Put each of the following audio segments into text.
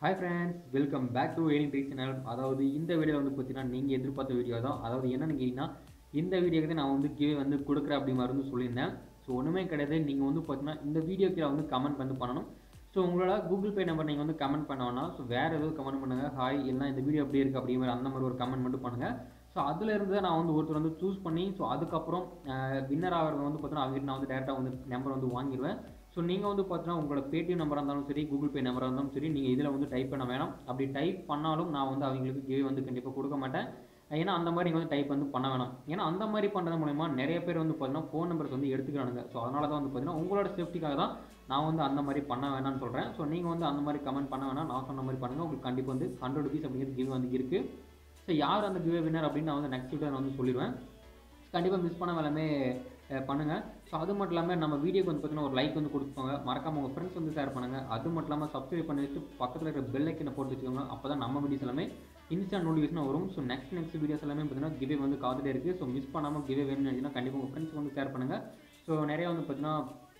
hi friends welcome back to ஏனிங் tree channel அதாவது இந்த வீடியோ வந்து பார்த்தீங்கன்னா நீங்கள் எதிர்பார்த்த வீடியோ தான் அதாவது என்னன்னு கேட்டிங்கன்னா இந்த வீடியோக்கு நான் வந்து கிவே வந்து கொடுக்குறேன் அப்படி மாதிரி வந்து சொல்லியிருந்தேன் ஸோ ஒன்றுமே கிடையாது நீங்கள் வந்து பார்த்தீங்கன்னா இந்த வீடியோ கீழே வந்து கமெண்ட் வந்து பண்ணணும் ஸோ உங்களோட கூகுள் பே நம்பர் நீங்கள் வந்து கமெண்ட் பண்ண வேணாம் ஸோ வேறு ஏதாவது கமெண்ட் பண்ணுங்கள் ஹாய் இல்லைனா இந்த வீடியோ எப்படி இருக்குது அப்படி மாதிரி அந்த மாதிரி ஒரு கமெண்ட் மட்டும் பண்ணுங்கள் ஸோ அதில் இருந்து நான் வந்து ஒருத்தர் வந்து சூஸ் பண்ணி ஸோ அதுக்கப்புறம் வின்னர் ஆகிறவங்க வந்து பார்த்தீங்கன்னா அவங்க நான் வந்து டேரெக்டாக வந்து நம்பர் வந்து வாங்கிடுவேன் ஸோ நீங்கள் வந்து பார்த்தீங்கன்னா உங்களோட பேடிஎம் நம்பராக இருந்தாலும் சரி கூகுள் பே நம்பராக இருந்தாலும் சரி நீங்கள் இதில் வந்து டைப் பண்ண வேணாம் அப்படி டைப் பண்ணாலும் நான் வந்து அவங்களுக்கு கிவே வந்து கண்டிப்பாக கொடுக்க மாட்டேன் ஏன்னா அந்த மாதிரி நீங்கள் வந்து டைப் வந்து பண்ண வேணாம் ஏன்னா அந்த மாதிரி பண்ணுறது மூலமா நிறைய பேர் வந்து பார்த்தீங்கன்னா ஃபோன் நம்பர்ஸ் வந்து எடுத்துக்கிறானுங்க ஸோ அதனால தான் வந்து பார்த்தீங்கன்னா உங்களோட சேஃப்டிக்காக தான் நான் வந்து அந்த மாதிரி பண்ண வேணாம்னு சொல்கிறேன் ஸோ நீங்கள் வந்து அந்த மாதிரி கமெண்ட் பண்ண வேணாம் நான் சொன்ன மாதிரி பண்ணுங்கள் உங்களுக்கு கண்டிப்பாக வந்து ஹண்ட்ரட் ருபீஸ் அப்படிங்கிறது கிவ் வந்து இருக்குது ஸோ யார் அந்த கிவே வின்னர் அப்படின்னு நான் வந்து நெக்ஸ்ட் வீடியோ நான் வந்து சொல்லிடுவேன் கண்டிப்பாக மிஸ் பண்ண எல்லாமே பண்ணுங்கள் ஸோ அது மட்டும் இல்லாமல் நம்ம வீடியோக்கு வந்து பார்த்தீங்கன்னா ஒரு லைக் வந்து கொடுத்துக்கோங்க மறக்காம உங்கள் ஃப்ரெண்ட்ஸ் வந்து ஷேர் பண்ணுங்கள் அது மட்டும் இல்லாமல் சப்ஸ்கிரைப் பண்ணி வச்சு பக்கத்தில் இருக்கிற பெல் ஐக்கனை போட்டு வச்சுக்கோங்க அப்போ தான் நம்ம வீடியோஸ் எல்லாமே இன்ஸ்டன்ட் நோட்டிஃபிகேஷன் வரும் ஸோ நெக்ஸ்ட் நெக்ஸ்ட் வீடியோஸ் எல்லாமே பார்த்தீங்கன்னா கிவே வந்து காத்துட்டே இருக்குது ஸோ மிஸ் பண்ணாமல் கிவே வேணும்னு நினச்சிங்கன்னா கண்டிப்பாக உங்கள் ஃப்ரெண்ட்ஸ் வந்து ஷேர் பண்ணுங்கள் ஸோ நிறைய வந்து பார்த்தீங்கன்னா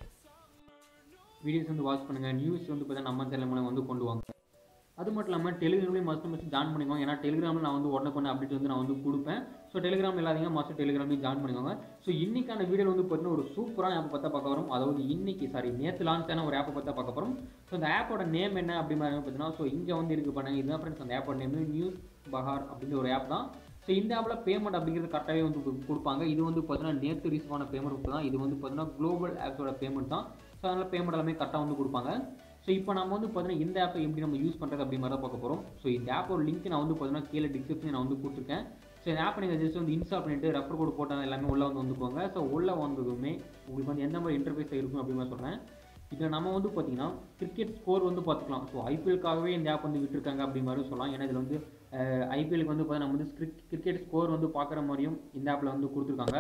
வீடியோஸ் வந்து வாட்ச் பண்ணுங்கள் நியூஸ் வந்து பார்த்தீங்கன்னா நம்ம சேனல் மூலம் வந்து கொண்டு வாங்க அது மட்டும் இல்லாமல் டெலிகிராம்லேயும் மஸ்ட் மஸ்ட் ஜாயின் பண்ணிக்கோங்க ஏன்னா டெலிகிராமில் நான் வந்து உடனே பண்ண அப்டேட் வந்து நான் வந்து கொடுப்பேன் ஸோ டெலிகிராம் இல்லாதீங்க மஸ்ட் டெலிகிராம்லையும் ஜாயின் பண்ணிக்கோங்க ஸோ இன்னைக்கான வீடியோ வந்து பார்த்தீங்கன்னா ஒரு சூப்பரான ஆப் பார்த்தா பார்க்க வரும் அதாவது இன்னைக்கு சாரி நேற்று லான்ச் ஆன ஒரு ஆப்பை பார்த்தா பார்க்க போகிறோம் ஸோ அந்த ஆப்போட நேம் என்ன அப்படி மாதிரி பார்த்தீங்கன்னா ஸோ இங்கே வந்து இருக்கு பாருங்க இதுதான் ஃப்ரெண்ட்ஸ் அந்த ஆப்போட நேம் நியூஸ் பஹார் அப்படிங்கிற ஒரு ஆப் தான் ஸோ இந்த ஆப்பில் பேமெண்ட் அப்படிங்கிறது கரெக்டாகவே வந்து கொடுப்பாங்க இது வந்து பார்த்தீங்கன்னா நேற்று ரிசீவான பேமெண்ட் தான் இது வந்து பார்த்தீங்கன்னா குளோபல் ஆப்ஸோட பேமெண்ட் தான் ஸோ அதனால் பேமெண்ட் எல்லாமே கரெக்டாக வந்து கொடுப்பாங்க ஸோ இப்போ நம்ம வந்து பார்த்தீங்கன்னா இந்த ஆப்பை எப்படி நம்ம யூஸ் பண்ணுறது அப்படி மாதிரி தான் பார்க்க போகிறோம் ஸோ இந்த ஆப்போட லிங்க் நான் வந்து பார்த்தீங்கன்னா கீழே டிஸ்கிரிப்ஷன் நான் வந்து கொடுத்துருக்கேன் ஸோ இந்த ஆப்பை நீங்கள் ஜஸ்ட் வந்து இன்ஸ்டால் பண்ணிட்டு ரெஃபர் கோட் போட்டால் எல்லாமே உள்ளே வந்து வந்துக்கோங்க ஸோ உள்ளே வந்ததுமே உங்களுக்கு வந்து எந்த மாதிரி இன்டர்ஃபேஸ் இருக்கும் அப்படி மாதிரி சொல்கிறேன் இதில் நம்ம வந்து பார்த்தீங்கன்னா கிரிக்கெட் ஸ்கோர் வந்து பார்த்துக்கலாம் ஸோ ஐபிஎல்காகவே இந்த ஆப் வந்து விட்டுருக்காங்க அப்படி மாதிரி சொல்லலாம் ஏன்னா இதில் வந்து ஐபிஎலுக்கு வந்து பார்த்தீங்கன்னா நம்ம வந்து கிரிக்கெட் ஸ்கோர் வந்து பார்க்குற மாதிரியும் இந்த ஆப்பில் வந்து கொடுத்துருக்காங்க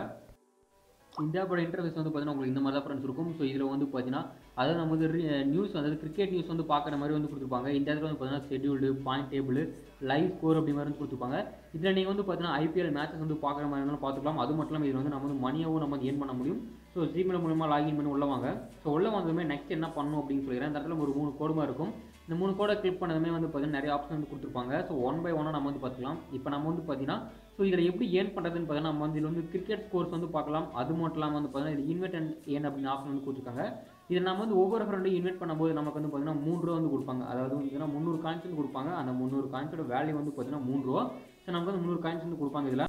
இந்த ஆப்போட இன்டர்ஃபேஸ் வந்து பார்த்தீங்கன்னா உங்களுக்கு இந்த மாதிரி தான் ஃப்ரெண்ட்ஸ் இருக்கும் ஸோ இதில் வந்து பார்த்தீங்கன்னா அதாவது நம்ம வந்து நியூஸ் அதாவது கிரிக்கெட் நியூஸ் வந்து பார்க்குற மாதிரி வந்து கொடுத்துருப்பாங்க இந்த இடத்துல வந்து பார்த்தீங்கன்னா scheduled point table live score அப்படி மாதிரி வந்து கொடுத்துருப்பாங்க இதில் நீங்கள் வந்து பார்த்தீங்கன்னா ஐபிஎல் மேட்சஸ் வந்து பார்க்குற மாதிரி இருந்தாலும் பார்த்துக்கலாம் அது மட்டும் இல்லாமல் இதில் வந்து நம்ம வந்து மணியாகவும் நம்ம வந்து ஏன் பண்ண முடியும் ஸோ ஜிமெயில் மூலமாக லாகின் பண்ணி உள்ள வாங்க ஸோ உள்ள வந்ததுமே நெக்ஸ்ட் என்ன பண்ணணும் அப்படின்னு சொல்லிடுறேன் இந்த இடத்துல ஒரு மூணு கோடுமா இருக்கும் இந்த மூணு கோடை கிளிக் பண்ணதுமே வந்து பார்த்தீங்கன்னா நிறைய ஆப்ஷன் வந்து கொடுத்துருப்பாங்க ஸோ ஒன் பை ஒன்னாக நம்ம வந்து பார்த்துக்கலாம் இப்போ நம்ம வந்து பார்த்தீங்கன்னா ஸோ இதில் எப்படி ஏன் பண்ணுறதுன்னு பார்த்தீங்கன்னா நம்ம வந்து இதில் வந்து கிரிக்கெட் ஸ்கோர்ஸ் வந்து பார்க்கலாம் அது மட்டும் இல்லாமல் வந்து பார்த்தீங்கன்னா இது இன்வெர்ட் அண்ட் ஏன் அப்படின்னு ஆப்ஷன் வந்து கொடுத்துருக்காங்க இதில் நம்ம வந்து ஒவ்வொரு ஃப்ரெண்டையும் இன்வெர்ட் பண்ணும்போது நமக்கு வந்து பார்த்தீங்கன்னா மூணு ரூபா வந்து கொடுப்பாங்க அதாவது வந்து முந்நூறு காயின்ஸ் வந்து கொடுப்பாங்க அந்த முந்நூறு காயின்ஸோட வேல்யூ வந்து பார்த்தீங்கன்னா மூணு ரூபா ஸோ நமக்கு வந்து முந்நூறு காயின்ஸ் வந்து கொடுப்பாங்க இதில்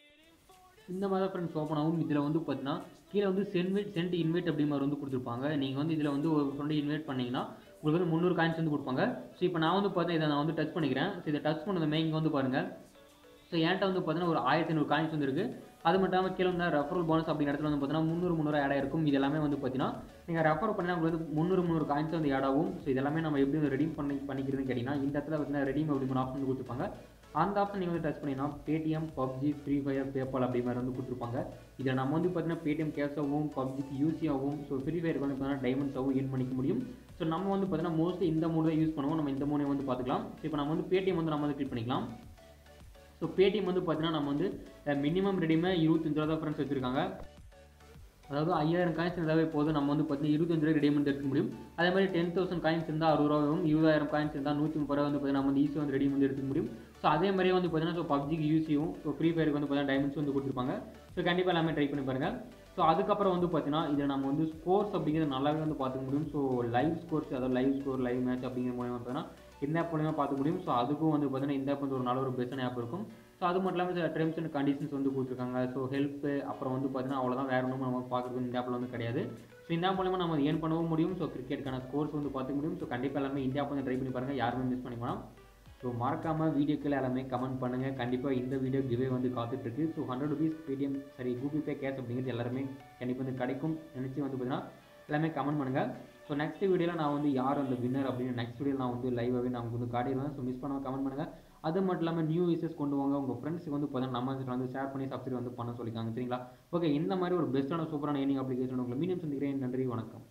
இந்த மாதிரி ஃப்ரெண்ட்ஸ் ஓப்பன் ஆகும் இதில் வந்து பார்த்தீங்கன்னா கீழே வந்து சென்வெட் சென்ட் இன்வைட் அப்படி மாதிரி வந்து கொடுத்துருப்பாங்க நீங்கள் வந்து இதில் வந்து ஒரு ஃப்ரெண்டு இன்வைட் பண்ணிங்கன்னா உங்களுக்கு வந்து முந்நூறு காயின்ஸ் வந்து கொடுப்பாங்க ஸோ இப்போ நான் வந்து பார்த்தா இதை நான் வந்து டச் பண்ணிக்கிறேன் ஸோ இதை டச் பண்ணதுமே இங்கே வந்து பாருங்கள் ஸோ என்கிட்ட வந்து பார்த்தீங்கன்னா ஒரு ஆயிரத்தி ஐநூறு காயின்ஸ் வந்து இருக்குது அது மட்டும் இல்லாமல் கீழே வந்து ரெஃபரல் போனஸ் அப்படிங்கிற இடத்துல வந்து பார்த்தீங்கன்னா முந்நூறு முந்நூறு ஆட் ஆயிருக்கும் இது எல்லாமே வந்து பார்த்தீங்கன்னா நீங்கள் ரெஃபர் பண்ணால் உங்களுக்கு வந்து முந்நூறு முந்நூறு காயின்ஸ் வந்து ஆட் ஆகும் ஸோ இதெல்லாமே நம்ம எப்படி வந்து ரெடீம் பண்ணி பண்ணிக்கிறதுன்னு கேட்டிங்கன்னா இந்த இடத்துல பார்த்தீங்கன்னா ரெடீம் அப்படிங்கிற ஆப்ஷன் கொடுத்துருப்பாங்க அந்த ஆப்ஷன் நீங்கள் வந்து டச் பண்ணினா Paytm PUBG free fire PayPal அப்படி மாதிரி வந்து கொடுத்துருப்பாங்க இதில் நம்ம வந்து பார்த்தீங்கன்னா பேடிஎம் கேஷ் ஆகும் பப்ஜிக்கு யூசி ஆகும் ஸோ ஃப்ரீ ஃபயருக்கு வந்து பார்த்தீங்கன்னா டைமண்ட்ஸ் ஆகும் ஏன் பண்ணிக்க முடியும் ஸோ நம்ம வந்து பார்த்தீங்கன்னா மோஸ்ட்லி இந்த மூணு தான் யூஸ் பண்ணுவோம் நம்ம இந்த மூணு வந்து பார்த்துக்கலாம் ஸோ இப்போ நம்ம வந்து பேடிஎம் வந்து நம்ம வந்து கிளிக் பண்ணிக்கலாம் ஸோ பேடிஎம் வந்து பார்த்தீங்கன்னா நம்ம வந்து மினிமம் ரெடிமே இருபத்தஞ்சு ரூபா தான் ஃப்ரெண்ட்ஸ் வச்சுருக்காங்க அதாவது ஐயாயிரம் காயின்ஸ் இருந்தாவே போதும் நம்ம வந்து பார்த்தீங்கன்னா இருபத்தஞ்சு ரூபாய் ரெடிமெண்ட் எடுக்க முடியும் அதே மாதிரி டென் தௌசண்ட் காயின்ஸ் இருந்தால் அறுபது ரூபாயும் இருபதாயிரம் காயின்ஸ் இருந்தால் நூற்றி முப்பது ரூபா வந்து பார்த்தீங்கன்னா நம்ம வந்து ஈஸியாக வந்து ரெடிமெண்ட் எடுக்க முடியும் ஸோ அதே மாதிரியே வந்து பார்த்தீங்கன்னா ஸோ பப்ஜிக்கு யூசியும் ஸோ ஃப்ரீ ஃபயருக்கு வந்து பார்த்தீங்கன்னா டைமண்ட்ஸ் வந்து கொடுத்துருப்பாங்க ஸோ கண்டிப்பாக எல்லாமே ட்ரை பண்ணி பாருங்கள் ஸோ அதுக்கப்புறம் வந்து பார்த்தீங்கன்னா இதில் நம்ம வந்து ஸ்கோர்ஸ் அப்படிங்கிறது நல்லாவே வந்து பார்த்துக்க முடியும் ஸோ லைவ் ஸ்கோர்ஸ் அதாவது லைவ் ஸ்கோர் லைவ் மேட்ச் அப்படிங்கிற மூலியமாக பார்த்தீங்கன்னா இந்த ஆப் மூலியமாக பார்த்துக்க முடியும் ஸோ அதுக்கும் வந்து பார்த்தீங்கன்னா இந்த ஆப் வந்து ஒரு நல்ல ஒரு பெஸ்ட்டான ஆப் இருக்கும் ஸோ அது மட்டும் இல்லாமல் சில டெர்ம்ஸ் அண்ட் கண்டிஷன்ஸ் வந்து கொடுத்துருக்காங்க ஸோ ஹெல்ப் அப்புறம் வந்து பார்த்தீங்கன்னா அவ்வளோதான் வேறு ஒன்றும் நம்ம பார்க்குறது இந்த ஆப்பில் வந்து கிடையாது ஸோ இந்த ஆப் மூலமாக நம்ம ஏன் பண்ணவும் முடியும் ஸோ கிரிக்கெட்டுக்கான ஸ்கோர்ஸ் வந்து பார்த்துக்க முடியும் ஸோ கண்டிப்பாக எல்லாமே இந்த ஆப் வந்து ட்ரை பண்ணி பாருங்கள் யாருமே மிஸ் பண்ணி போனால் ஸோ மறக்காமல் வீடியோக்கில் எல்லாமே கமெண்ட் பண்ணுங்கள் கண்டிப்பாக இந்த வீடியோ கிவே வந்து காத்துட்ருக்கு ஸோ ஹண்ட்ரட் ருபீஸ் பேடிஎம் சரி கூகுள் பே கேஷ் அப்படிங்கிறது எல்லாருமே கண்டிப்பாக வந்து கிடைக்கும் நினச்சி வந்து பார்த்தீங்கன்னா எல்லாமே கமெண்ட் பண்ணுங்கள் ஸோ நெக்ஸ்ட் வீடியோவில் நான் வந்து யார் அந்த வின்னர் அப்படின்னு நெக்ஸ்ட் வீடியோவில் நான் வந்து லைவாகவே நான் வந்து காட்டிடுவேன் ஸோ மிஸ் பண்ணாமல் கமெண்ட் பண்ணுங்கள் அது மட்டும் இல்லாமல் நியூ யூசஸ் கொண்டு வாங்க உங்கள் ஃப்ரெண்ட்ஸுக்கு வந்து பார்த்தீங்கன்னா நம்ம வந்து ஷேர் பண்ணி சப்ஸ்கிரைப் வந்து பண்ண சொல்லிக்காங்க சரிங்களா ஓகே இந்த மாதிரி ஒரு பெஸ்ட்டான சூப்பரான ஏனிங் அப்ளிகேஷன் உங்களை மீடியம் சந்திக்கிறேன் நன்றி வணக்கம்